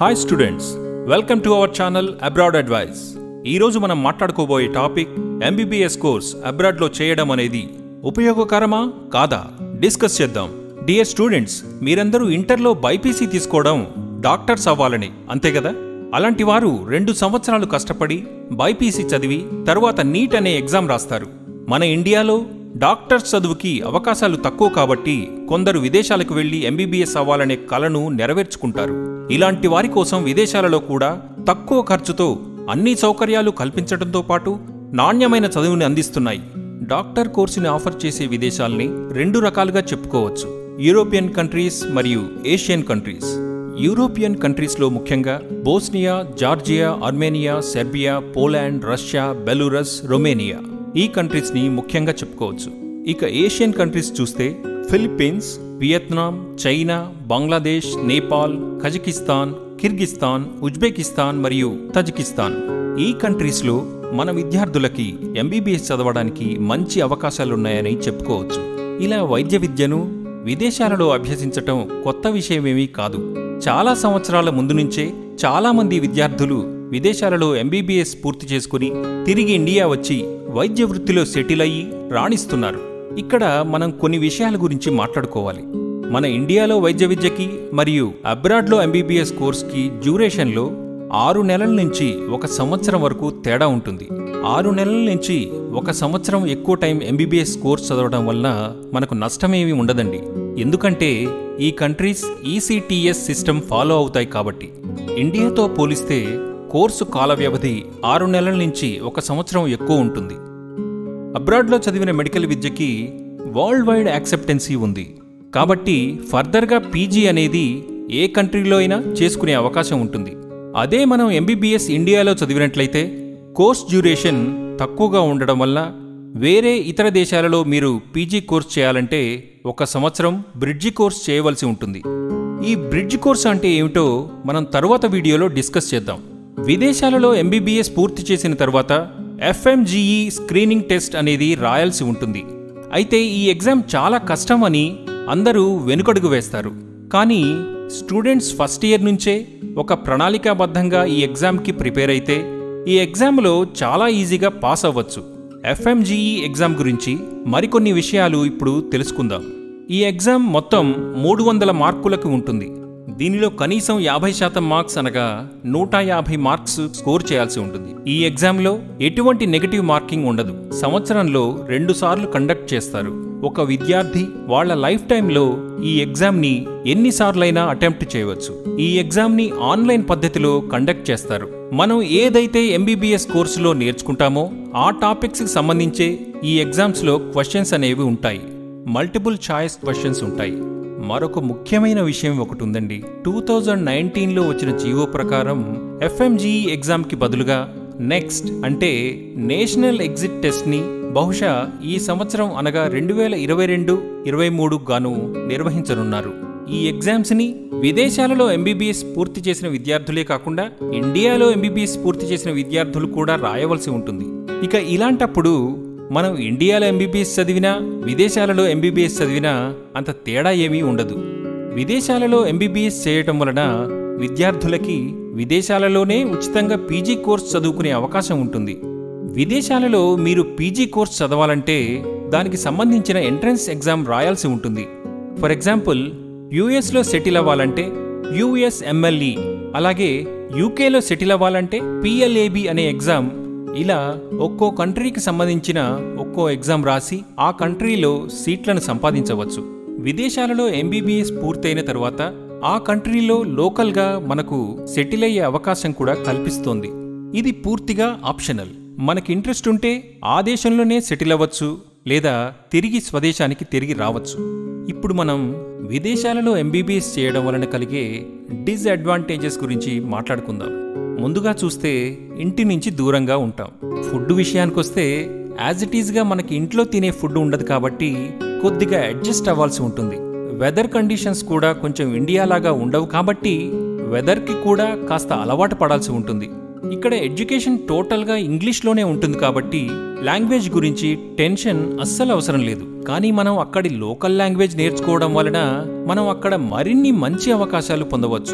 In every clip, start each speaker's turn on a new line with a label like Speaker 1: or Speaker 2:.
Speaker 1: hi students welcome to our channel abroad advice ఈరోజు మనం మాట్లాడుకోబోయే టాపిక్ ఎంబీబీఎస్ కోర్స్ అబ్రాడ్లో చేయడం అనేది ఉపయోగకరమా కాదా డిస్కస్ చేద్దాం డియర్ స్టూడెంట్స్ మీరందరూ ఇంటర్లో బైపీసీ తీసుకోవడం డాక్టర్స్ అవ్వాలని అంతే కదా అలాంటి వారు రెండు సంవత్సరాలు కష్టపడి బైపీసీ చదివి తర్వాత నీట్ అనే ఎగ్జామ్ రాస్తారు మన ఇండియాలో డాక్టర్స్ చదువుకి అవకాశాలు తక్కువ కాబట్టి కొందరు విదేశాలకు వెళ్లి ఎంబీబీఎస్ అవ్వాలనే కలను నెరవేర్చుకుంటారు ఇలాంటి వారి కోసం విదేశాలలో కూడా తక్కువ ఖర్చుతో అన్ని సౌకర్యాలు కల్పించడంతో పాటు నాణ్యమైన చదువుని అందిస్తున్నాయి డాక్టర్ కోర్సుని ఆఫర్ చేసే విదేశాల్ని రెండు రకాలుగా చెప్పుకోవచ్చు యూరోపియన్ కంట్రీస్ మరియు ఏషియన్ కంట్రీస్ యూరోపియన్ కంట్రీస్లో ముఖ్యంగా Bosnia Georgia Armenia Serbia Poland Russia Belarus Romania ఈ కంట్రీస్ని ముఖ్యంగా చెప్పుకోవచ్చు ఇక ఏషియన్ కంట్రీస్ చూస్తే Philippines Vietnam China Bangladesh Nepal Kazakhstan Kyrgyzstan Uzbekistan మరియు తజికిస్తాన్ ఈ కంట్రీస్లో మన విద్యార్థులకి ఎంబీబీఎస్ చదవడానికి మంచి అవకాశాలున్నాయని చెప్పుకోవచ్చు ఇలా వైద్య విద్యను విదేశాలలో అభ్యసించటం కొత్త విషయమేమీ కాదు చాలా సంవత్సరాల ముందు నుంచే చాలామంది విద్యార్థులు విదేశాలలో ఎంబీబీఎస్ పూర్తి చేసుకుని తిరిగి ఇండియా వచ్చి వైద్య వృత్తిలో సెటిల్ అయ్యి రాణిస్తున్నారు ఇక్కడ మనం కొన్ని విషయాల గురించి మాట్లాడుకోవాలి మన ఇండియాలో వైద్య విద్యకి మరియు అబ్రాడ్లో ఎంబీబీఎస్ కోర్స్కి డ్యూరేషన్లో ఆరు నెలల నుంచి ఒక సంవత్సరం వరకు తేడా ఉంటుంది ఆరు నెలల నుంచి ఒక సంవత్సరం ఎక్కువ టైం ఎంబీబీఎస్ కోర్స్ చదవడం వలన మనకు నష్టమేమీ ఉండదండి ఎందుకంటే ఈ కంట్రీస్ ఈసీటీఎస్ సిస్టమ్ ఫాలో అవుతాయి కాబట్టి ఇండియాతో పోలిస్తే కోర్సు కాల వ్యవధి ఆరు నెలల నుంచి ఒక సంవత్సరం ఎక్కువ ఉంటుంది అబ్రాడ్లో చదివిన మెడికల్ విద్యకి వరల్డ్ వైడ్ యాక్సెప్టెన్సీ ఉంది కాబట్టి ఫర్దర్గా పీజీ అనేది ఏ కంట్రీలో అయినా చేసుకునే అవకాశం ఉంటుంది అదే మనం ఎంబీబీఎస్ ఇండియాలో చదివినట్లయితే కోర్స్ డ్యూరేషన్ తక్కువగా ఉండడం వల్ల వేరే ఇతర దేశాలలో మీరు పీజీ కోర్స్ చేయాలంటే ఒక సంవత్సరం బ్రిడ్జి కోర్స్ చేయవలసి ఉంటుంది ఈ బ్రిడ్జ్ కోర్స్ అంటే ఏమిటో మనం తరువాత వీడియోలో డిస్కస్ చేద్దాం విదేశాలలో ఎంబీబీఎస్ పూర్తి చేసిన తర్వాత ఎఫ్ఎంజీఈ స్క్రీనింగ్ టెస్ట్ అనేది రాయాల్సి ఉంటుంది అయితే ఈ ఎగ్జామ్ చాలా కష్టం అని అందరూ వెనుకడుగు వేస్తారు కానీ స్టూడెంట్స్ ఫస్ట్ ఇయర్ నుంచే ఒక ప్రణాళికాబద్ధంగా ఈ ఎగ్జామ్కి ప్రిపేర్ అయితే ఈ ఎగ్జామ్లో చాలా ఈజీగా పాస్ అవ్వచ్చు ఎఫ్ఎంజీఈ ఎగ్జామ్ గురించి మరికొన్ని విషయాలు ఇప్పుడు తెలుసుకుందాం ఈ ఎగ్జామ్ మొత్తం మూడు వందల మార్కులకు ఉంటుంది దీనిలో కనీసం యాభై శాతం మార్క్స్ అనగా నూట యాభై మార్క్స్ స్కోర్ చేయాల్సి ఉంటుంది ఈ ఎగ్జామ్లో ఎటువంటి నెగటివ్ మార్కింగ్ ఉండదు సంవత్సరంలో రెండు సార్లు కండక్ట్ చేస్తారు ఒక విద్యార్థి వాళ్ళ లైఫ్ టైంలో ఈ ఎగ్జామ్ని ఎన్నిసార్లైనా అటెంప్ట్ చేయవచ్చు ఈ ఎగ్జామ్ని ఆన్లైన్ పద్ధతిలో కండక్ట్ చేస్తారు మనం ఏదైతే ఎంబీబీఎస్ కోర్సులో నేర్చుకుంటామో ఆ టాపిక్స్కి సంబంధించే ఈ ఎగ్జామ్స్లో క్వశ్చన్స్ అనేవి ఉంటాయి మల్టిపుల్ చాయిస్ క్వశ్చన్స్ ఉంటాయి మరొక ముఖ్యమైన విషయం ఒకటి ఉందండి టూ థౌజండ్ నైన్టీన్లో వచ్చిన జీవో ప్రకారం ఎఫ్ఎంజీఈ ఎగ్జామ్కి బదులుగా నెక్స్ట్ అంటే నేషనల్ ఎగ్జిట్ టెస్ట్ని బహుశా ఈ సంవత్సరం అనగా రెండు వేల ఇరవై రెండు ఇరవై మూడు గాను నిర్వహించనున్నారు ఈ ఎగ్జామ్స్ని విదేశాలలో ఎంబీబీఎస్ పూర్తి చేసిన విద్యార్థులే కాకుండా ఇండియాలో ఎంబీబీఎస్ పూర్తి చేసిన విద్యార్థులు కూడా రాయవలసి ఉంటుంది ఇక ఇలాంటప్పుడు మనం ఇండియాలో ఎంబీబీఎస్ చదివినా విదేశాలలో ఎంబీబీఎస్ చదివినా అంత తేడా ఏమీ ఉండదు విదేశాలలో ఎంబీబీఎస్ చేయటం వలన విద్యార్థులకి విదేశాలలోనే ఉచితంగా పీజీ కోర్స్ చదువుకునే అవకాశం ఉంటుంది విదేశాలలో మీరు పీజీ కోర్స్ చదవాలంటే దానికి సంబంధించిన ఎంట్రన్స్ ఎగ్జామ్ రాయాల్సి ఉంటుంది ఫర్ ఎగ్జాంపుల్ యుఎస్లో సెటిల్ అవ్వాలంటే యుఎస్ ఎంఎల్ఈ అలాగే యూకేలో సెటిల్ అవ్వాలంటే పిఎల్ఏబి అనే ఎగ్జామ్ ఇలా ఒక్కో కంట్రీకి సంబంధించిన ఒక్కో ఎగ్జామ్ రాసి ఆ కంట్రీలో సీట్లను సంపాదించవచ్చు విదేశాలలో ఎంబీబీఎస్ పూర్తయిన తర్వాత ఆ కంట్రీలో లోకల్గా మనకు సెటిల్ అయ్యే అవకాశం కూడా కల్పిస్తోంది ఇది పూర్తిగా ఆప్షనల్ మనకి ఇంట్రెస్ట్ ఉంటే ఆ దేశంలోనే సెటిల్ అవ్వచ్చు లేదా తిరిగి స్వదేశానికి తిరిగి రావచ్చు ఇప్పుడు మనం విదేశాలలో ఎంబీబీఎస్ చేయడం వలన కలిగే డిస్అడ్వాంటేజెస్ గురించి మాట్లాడుకుందాం ముందుగా చూస్తే ఇంటి నుంచి దూరంగా ఉంటాం ఫుడ్ విషయానికొస్తే యాజ్ ఇట్ ఈజ్గా మనకి ఇంట్లో తినే ఫుడ్ ఉండదు కాబట్టి కొద్దిగా అడ్జస్ట్ అవ్వాల్సి ఉంటుంది వెదర్ కండిషన్స్ కూడా కొంచెం ఇండియాలాగా ఉండవు కాబట్టి వెదర్కి కూడా కాస్త అలవాటు పడాల్సి ఉంటుంది ఇక్కడ ఎడ్యుకేషన్ టోటల్గా ఇంగ్లీష్లోనే ఉంటుంది కాబట్టి లాంగ్వేజ్ గురించి టెన్షన్ అస్సలు అవసరం లేదు కానీ మనం అక్కడి లోకల్ లాంగ్వేజ్ నేర్చుకోవడం వలన మనం అక్కడ మరిన్ని మంచి అవకాశాలు పొందవచ్చు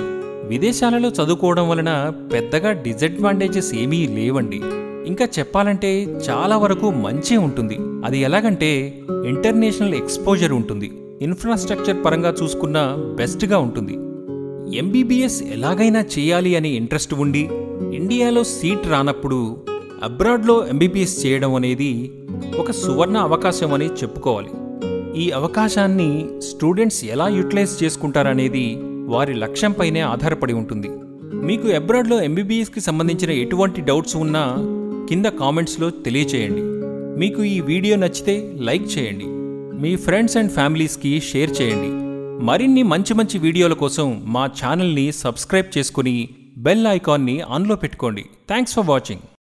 Speaker 1: విదేశాలలో చదువుకోవడం వలన పెద్దగా డిసడ్వాంటేజెస్ ఏమీ లేవండి ఇంకా చెప్పాలంటే చాలా వరకు మంచి ఉంటుంది అది ఎలాగంటే ఇంటర్నేషనల్ ఎక్స్పోజర్ ఉంటుంది ఇన్ఫ్రాస్ట్రక్చర్ పరంగా చూసుకున్న బెస్ట్గా ఉంటుంది ఎంబీబీఎస్ ఎలాగైనా చేయాలి అనే ఇంట్రెస్ట్ ఉండి ఇండియాలో సీట్ రానప్పుడు అబ్రాడ్లో ఎంబీబీఎస్ చేయడం అనేది ఒక సువర్ణ అవకాశం అని చెప్పుకోవాలి ఈ అవకాశాన్ని స్టూడెంట్స్ ఎలా యూటిలైజ్ చేసుకుంటారనేది వారి లక్ష్యంపైనే ఆధారపడి ఉంటుంది మీకు అబ్రాడ్లో ఎంబీబీఎస్కి సంబంధించిన ఎటువంటి డౌట్స్ ఉన్నా కింద కామెంట్స్లో తెలియచేయండి మీకు ఈ వీడియో నచ్చితే లైక్ చేయండి మీ ఫ్రెండ్స్ అండ్ ఫ్యామిలీస్కి షేర్ చేయండి మరిన్ని మంచి మంచి వీడియోల కోసం మా ఛానల్ని సబ్స్క్రైబ్ చేసుకుని బెల్ ఐకాన్ని ఆన్లో పెట్టుకోండి థ్యాంక్స్ ఫర్ వాచింగ్